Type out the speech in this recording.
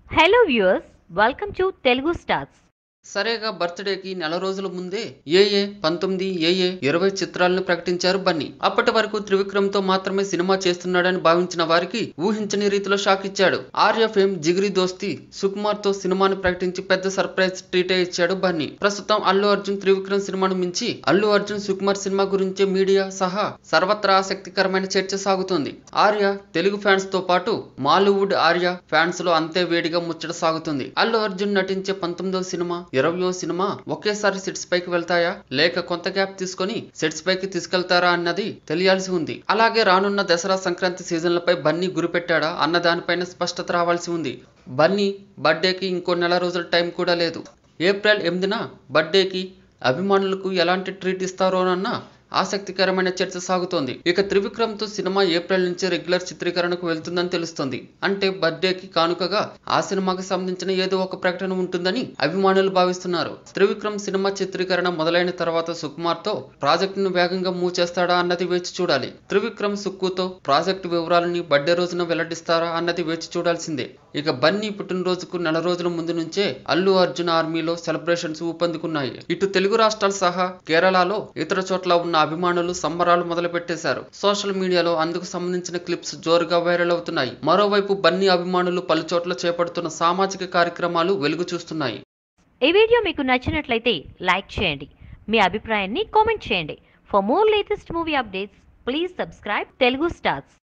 hello viewers welcome to Telugu stars సరేగా బర్త్డేకి నెల రోజుల ముందే ఏ ఏ పంతొమ్మిది ఏ ఏ ఇరవై చిత్రాలను ప్రకటించారు బన్నీ అప్పటి వరకు త్రివిక్రమ్ తో మాత్రమే సినిమా చేస్తున్నాడని భావించిన వారికి ఊహించని రీతిలో షాక్ ఇచ్చాడు ఆర్య ఫేమ్ జిగిరి దోస్తి సుకుమార్ తో సినిమాను ప్రకటించి పెద్ద సర్ప్రైజ్ ట్రీటే ఇచ్చాడు బన్నీ ప్రస్తుతం అల్లు అర్జున్ త్రివిక్రమ్ సినిమాను మించి అల్లు అర్జున్ సుకుమార్ సినిమా గురించే మీడియా సహా సర్వత్రా ఆసక్తికరమైన చర్చ సాగుతోంది ఆర్య తెలుగు ఫ్యాన్స్ తో పాటు మాలీవుడ్ ఆర్య ఫ్యాన్స్ లో అంతే వేడిగా ముచ్చట సాగుతుంది అల్లు అర్జున్ నటించే పంతొమ్మిదవ సినిమా ఇరవయో సినిమా ఒకేసారి సెట్స్ పైకి వెళ్తాయా లేక కొంత గ్యాప్ తీసుకొని సెట్స్ పైకి తీసుకెళ్తారా అన్నది తెలియాల్సి ఉంది అలాగే రానున్న దసరా సంక్రాంతి సీజన్లపై బన్నీ గురిపెట్టాడా అన్న దానిపైన స్పష్టత రావాల్సి ఉంది బన్నీ బర్త్డేకి ఇంకో నెల రోజుల టైం కూడా లేదు ఏప్రిల్ ఎనిమిదిన బర్త్డేకి అభిమానులకు ఎలాంటి ట్రీట్ ఇస్తారోనన్న ఆసక్తికరమైన చర్చ సాగుతోంది ఇక త్రివిక్రమ్ తో సినిమా ఏప్రిల్ నుంచి రెగ్యులర్ చిత్రీకరణకు వెళ్తుందని తెలుస్తోంది అంటే బర్త్డేకి కానుకగా ఆ సినిమాకి సంబంధించిన ఏదో ఒక ప్రకటన ఉంటుందని అభిమానులు భావిస్తున్నారు త్రివిక్రమ్ సినిమా చిత్రీకరణ మొదలైన తర్వాత సుకుమార్ తో ప్రాజెక్టును వేగంగా మూవ్ చేస్తాడా అన్నది వేచి చూడాలి త్రివిక్రమ్ సుక్కుతో ప్రాజెక్టు వివరాలని బర్త్డే రోజున వెల్లడిస్తారా అన్నది వేచి చూడాల్సిందే ఇక బన్నీ పుట్టినరోజుకు నెల రోజుల ముందు నుంచే అల్లు అర్జున్ ఆర్మీలో సెలబ్రేషన్స్ ఊపందుకున్నాయి ఇటు తెలుగు రాష్ట్రాలు సహా కేరళలో ఇతర చోట్ల ఉన్న అభిమానులు సంబరాలు మొదలు పెట్టేశారు సోషల్ మీడియాలో అందుకు సంబంధించిన క్లిప్స్ జోరుగా వైరల్ అవుతున్నాయి మరోవైపు బన్నీ అభిమానులు పలు చోట్ల చేపడుతున్న సామాజిక కార్యక్రమాలు వెలుగు చూస్తున్నాయి ఈ వీడియో మీకు నచ్చినట్లయితే లైక్ చేయండి మీ అభిప్రాయాన్ని కామెంట్ చేయండి for more latest movie updates please subscribe Telugu stars